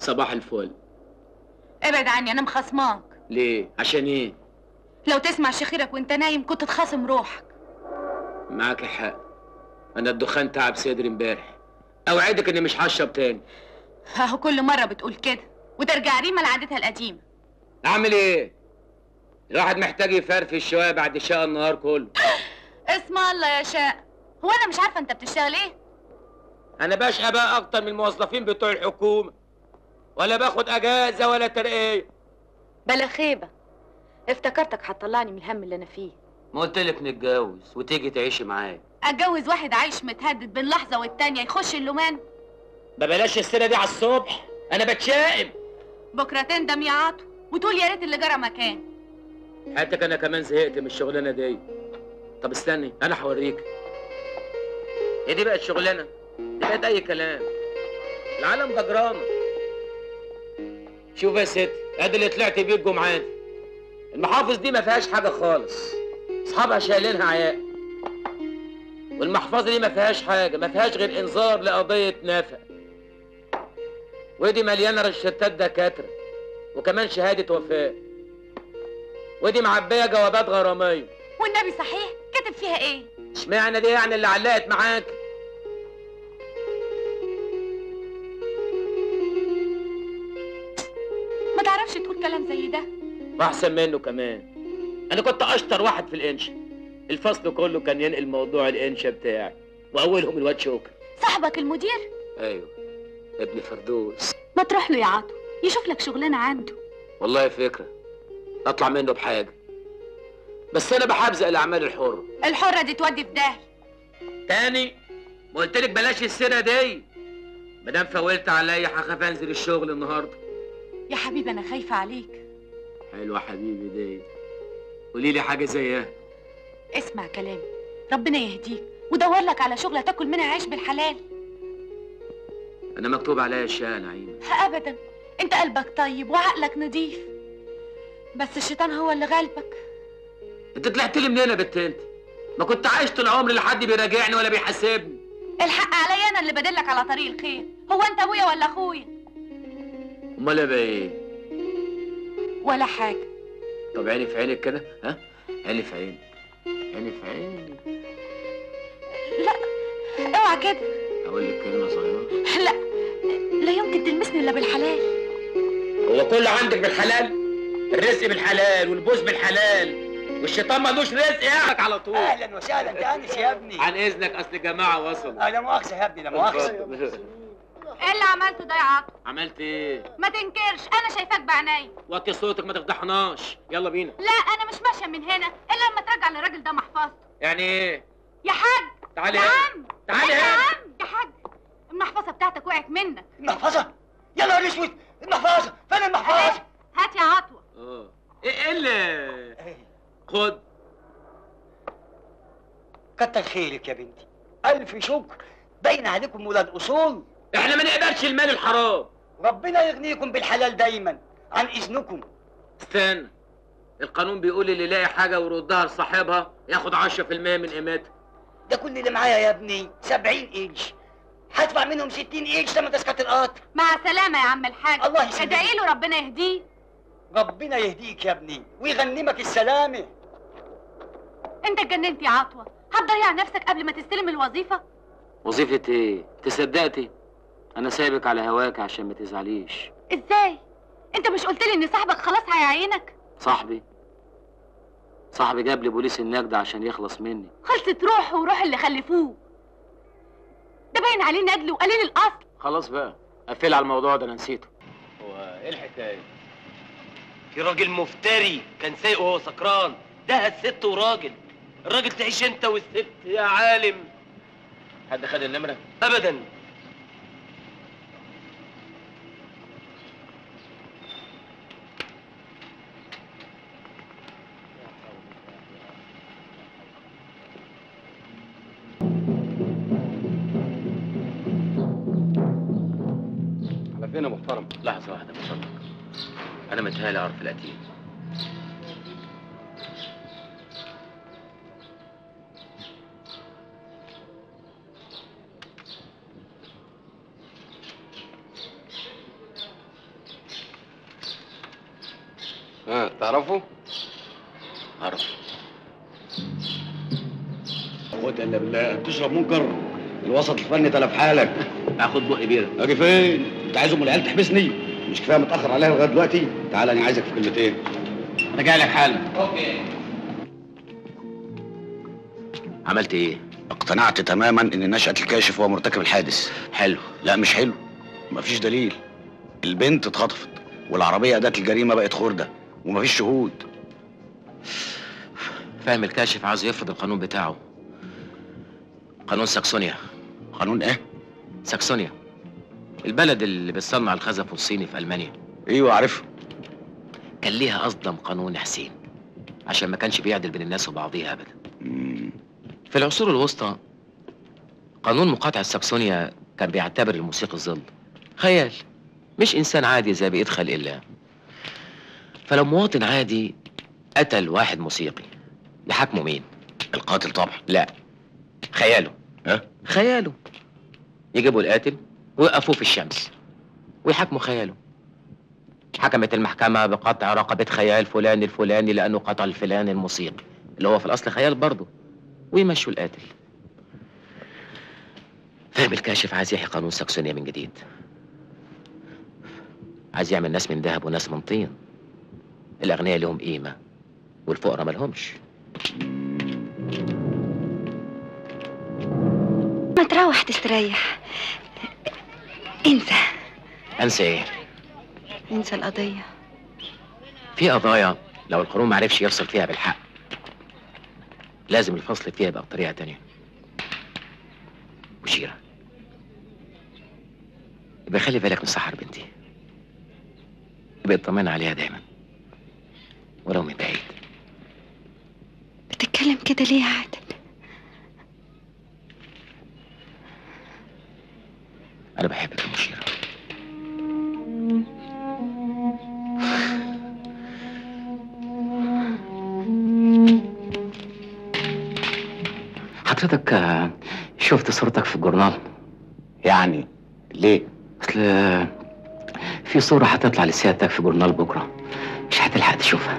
صباح الفل ابعد عني انا مخصماك ليه عشان ايه لو تسمع شخيرك وانت نايم كنت تخاصم روحك معاك حق انا الدخان تعب صدري امبارح اوعدك اني مش هشرب تاني اهو كل مره بتقول كده وترجع ريما لعادتها القديمه اعمل ايه الواحد محتاج يفرفش شويه بعد شقى النهار كله اسم الله يا شاء هو انا مش عارفه انت بتشتغل ايه انا بشقى بقى اكتر من الموظفين بتوع الحكومه ولا باخد اجازه ولا ترقيه بلا خيبه افتكرتك هتطلعني من الهم اللي انا فيه ما قلت لك نتجوز وتيجي تعيشي معايا اتجوز واحد عايش متهدد بين لحظه والتانيه يخش اللومان ما بلاش السيره دي على الصبح انا بتشائم بكره تندم يا عاطو وتقول يا ريت اللي جرى مكان حياتك انا كمان زهقت من الشغلانه دي طب استني انا هوريك هي دي بقت شغلانه دي بقت اي كلام العالم ده جرامه شوف يا ستي ادي اللي طلعت بيه الجمعه دي المحافظ دي ما فيهاش حاجه خالص اصحابها شايلينها عياء والمحفظه دي ما فيهاش حاجه ما فيهاش غير انذار لقضيه نفق ودي مليانه رشتات دكاتره وكمان شهاده وفاه ودي معبيه جوابات غراميه والنبي صحيح كاتب فيها ايه اشمعنى دي يعني اللي علقت معاك ما تعرفش تقول كلام زي ده واحسن منه كمان انا كنت اشطر واحد في الانشا الفصل كله كان ينقل موضوع الانشا بتاعي واولهم الواد شوكر صاحبك المدير ايوه ابن فردوس ما تروح له يا عاطو يشوف لك شغلانه عنده والله فكره اطلع منه بحاجه بس انا بحبزق الاعمال الحره الحره دي تودي في داهيه تاني ما قلت لك بلاش السيره دي مادام فولت عليا هخاف انزل الشغل النهارده يا حبيبي انا خايفه عليك حلوه حبيبي دي قولي لي حاجه زيها اسمع كلامي ربنا يهديك ودور لك على شغله تاكل منها عيش بالحلال انا مكتوب عليا الشقه نعيمه ابدا انت قلبك طيب وعقلك نضيف بس الشيطان هو اللي غالبك انت طلعت لي منين يا بنت انت ما كنت عايش طول عمري لا حد بيراجعني ولا بيحاسبني الحق عليا انا اللي بدلك على طريق الخير هو انت ابويا ولا اخويا امال ابقى ايه ولا حاجه طب عيني في عينك كده ها عيني في عيني عيني في عيني لا اوعى كده اقول لك كلمه صغيره لا لا يمكن تلمسني الا بالحلال هو كله عندك بالحلال الرزق بالحلال والبوس بالحلال والشيطان ملوش رزق ياخدك على طول اهلا وسهلا ده انس يا ابني عن اذنك اصل الجماعه وصلوا آه، لا مؤاخذه يا ابني لا مؤاخذه ايه اللي عملته ده يا عاطف عملت ايه ما تنكرش انا شايفاك بعيني وطي صوتك ما تفضحناش يلا بينا لا انا مش ماشيه من هنا الا لما ترجع للراجل ده محفظته يعني ايه يا حاج تعالي يا هنا عم تعالي يا هنا عم يا حاج المحفظه بتاعتك وقعت منك المحفظه يا نهار اسود المحفظه فين المحفظه هات يا عطوه اه ايه إيه اللي خد كتر خيرك يا بنتي الف شكر باين عليكم ولاد اصول احنا ما نقبلش المال الحرام ربنا يغنيكم بالحلال دايما عن اذنكم استنى القانون بيقول اللي يلاقي حاجه ويردها لصاحبها ياخد 10% من قيمتها ده كل اللي معايا يا ابني 70 قرش هدفع منهم 60 قرش ثمن تذكره القطر مع السلامه يا عم الحاج الله يسلمك. ادعي له ربنا يهديه ربنا يهديك يا ابني ويغنمك السلامه انت اتجننت يا عطوه هتضيع نفسك قبل ما تستلم الوظيفه وظيفه ايه تصدقتي انا سايبك على هواك عشان ما تزعليش ازاي انت مش قلت لي ان صاحبك خلاص هيعينك صاحبي صاحبي جاب لي بوليس النجدة عشان يخلص مني خلصت روحه وروح اللي خلفوه ده باين عليه ندل وقليل الاصل خلاص بقى قفل على الموضوع ده انا نسيته هو ايه الحكايه في راجل مفتري كان سايق وهو سكران ده الست وراجل الراجل تعيش انت والست يا عالم حد خد النمره ابدا على فين يا محترم لحظه واحده من فضلك انا متهيألي اعرف القتيل ها تعرفه؟ عرف قوة الا بالله تشرب منكر الوسط الفني تلف حالك اخد بقي بيره اجي فين؟ انت عايز ام العيال تحبسني؟ مش كفايه متاخر عليها لغايه دلوقتي؟ تعالى انا عايزك في كلمتين انا جاي لك حالا اوكي عملت ايه اقتنعت تماما ان نشأة الكاشف هو مرتكب الحادث حلو لا مش حلو مفيش دليل البنت اتخطفت والعربية أداة الجريمة بقت خردة ومفيش شهود فاهم الكاشف عاوز يفرض القانون بتاعه قانون ساكسونيا قانون ايه؟ ساكسونيا البلد اللي بتصنع الخزف والصيني في المانيا ايوه عارفه كان ليها اصدم قانون حسين عشان ما كانش بيعدل بين الناس وبعضيها ابدا مم. في العصور الوسطى قانون مقاطعة الساكسونيا كان بيعتبر الموسيقى ظل خيال مش إنسان عادي زي بقية خلق الله فلو مواطن عادي قتل واحد موسيقي يحاكمه مين؟ القاتل طبعا لا خياله ها؟ خياله يجيبوا القاتل ويوقفوه في الشمس ويحاكموا خياله حكمت المحكمة بقطع رقبة خيال فلان الفلاني لأنه قتل الفلان الموسيقي اللي هو في الأصل خيال برضه ويمشوا القاتل فاهم الكاشف عايز يحيي قانون ساكسونيا من جديد عايز يعمل ناس من ذهب وناس من طين الأغنياء لهم قيمة والفقراء مالهمش ما تروح تستريح انسى أنسى إيه؟ انسى القضية في قضايا لو القانون معرفش يفصل فيها بالحق لازم الفصل فيها يبقى بطريقة تانية وشيرة يبقى خلي بالك من سحر بنتي يبقى اطمن عليها دايما ولو من بعيد بتتكلم كده ليه يا عادل أنا بحبك يا مشيرة حضرتك آه، شفت صورتك في الجورنال يعني ليه؟ اصل آه، في صورة هتطلع لسيادتك في جورنال بكرة مش هتلحق تشوفها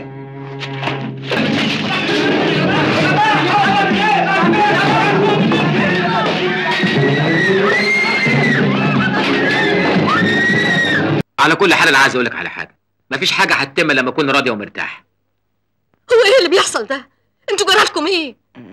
على كل حال انا عايز اقول لك على حاجه مفيش حاجه هتتم لما اكون راضيه ومرتاح هو ايه اللي بيحصل ده انتوا جرالكم ايه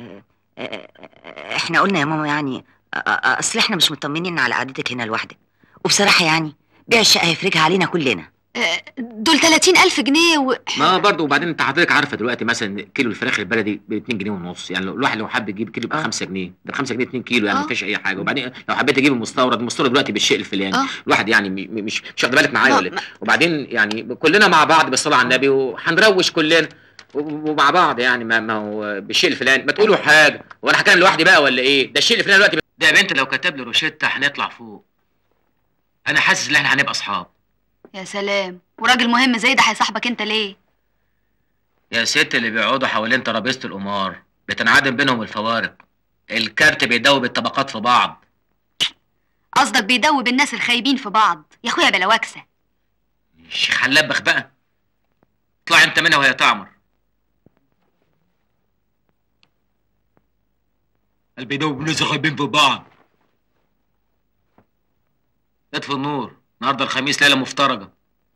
احنا قلنا يا ماما يعني أ- أ- اصل احنا مش مطمنين على قعدتك هنا لوحدك وبصراحه يعني بيع الشقه هيفرجها علينا كلنا دول 30 ألف جنيه و... ما برضه وبعدين انت حضرتك عارفه دلوقتي مثلا كيلو الفراخ البلدي ب 2 جنيه ونص يعني لو الواحد لو حب يجيب كيلو ب آه. 5 جنيه ده 5 جنيه 2 كيلو يعني آه. ما فيش اي حاجه وبعدين لو حبيت اجيب المستورد المستورد دلوقتي بالشيء الفلاني آه. الواحد يعني م- م- مش مش واخد بالك معايا ما- ولا ما- إيه؟ وبعدين يعني كلنا مع بعض بالصلاه على النبي وهنروش كلنا و- ومع بعض يعني ما, ما هو بالشيء الفلاني ما تقولوا حاجه وانا هتكلم لوحدي بقى ولا ايه ده الشيء الفلاني دلوقتي ده يا بنت لو كتب لي روشته هنطلع فوق انا حاسس ان احنا هنبقى اصحاب يا سلام وراجل مهم زي ده هيصاحبك انت ليه يا ست اللي بيقعدوا حوالين ترابيزه القمار بتنعدم بينهم الفوارق الكارت بيدوب الطبقات في بعض قصدك بيدوب الناس الخايبين في بعض يا اخويا بلا وكسه الشيخ هنلبخ بقى اطلع انت منها وهي تعمر قلبي بيدوب الناس خايبين في بعض اطفي النور النهارده الخميس ليله مفترجه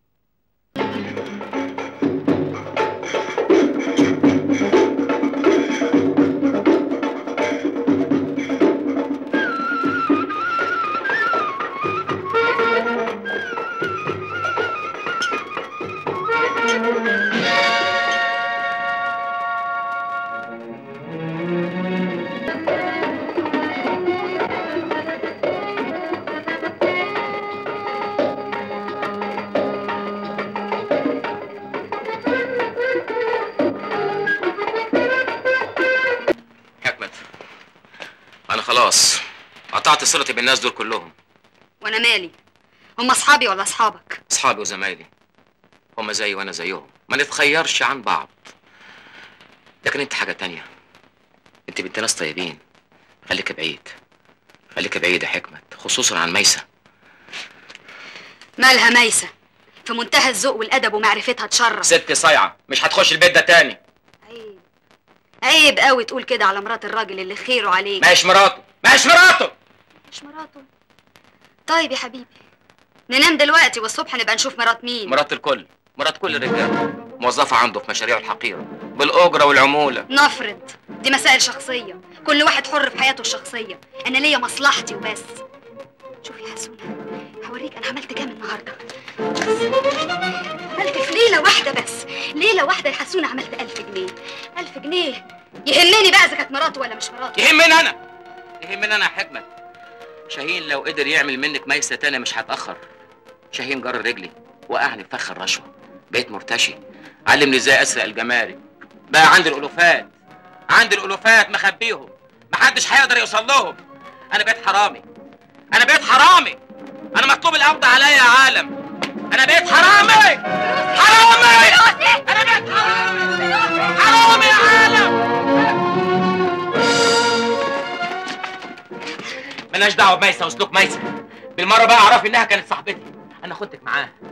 حكمت انا خلاص قطعت صلتي بالناس دول كلهم وانا مالي هم اصحابي ولا اصحابك اصحابي وزمايلي هم زيي وانا زيهم ما نتخيرش عن بعض لكن انت حاجه تانية انت بنت ناس طيبين خليك بعيد خليك بعيد يا حكمت خصوصا عن ميسة مالها ميسة في منتهى الذوق والادب ومعرفتها تشرف ست صايعه مش هتخش البيت ده تاني عيب عيب قوي تقول كده على مرات الراجل اللي خيره عليك ما هيش مراته ما هيش مراته مش مراته طيب يا حبيبي ننام دلوقتي والصبح نبقى نشوف مرات مين مرات الكل مرات كل الرجال موظفه عنده في مشاريعه الحقيره بالاجره والعموله نفرض دي مسائل شخصية كل واحد حر في حياته الشخصية أنا ليا مصلحتي وبس شوف يا حسونة هوريك أنا عملت كام النهاردة عملت في ليلة واحدة بس ليلة واحدة يا حسونة عملت ألف جنيه ألف جنيه يهمني بقى إذا كانت مراته ولا مش مراته يهمني انا يهمني انا يا حكمت شاهين لو قدر يعمل منك ميسه تاني مش هتاخر شاهين جر رجلي وقعني في فخ الرشوه بقيت مرتشي علمني ازاي اسرق الجمارك بقى عندي الالوفات عندي الالوفات مخبيهم محدش هيقدر يوصل لهم انا بقيت حرامي انا بقيت حرامي انا مطلوب القبض عليا يا عالم انا بقيت حرامي حرامي انا بقيت حرامي حرامي يا عالم ملناش دعوه بميسه وسلوك ميسه بالمره بقى اعرفي انها كانت صاحبتي انا خدتك معاها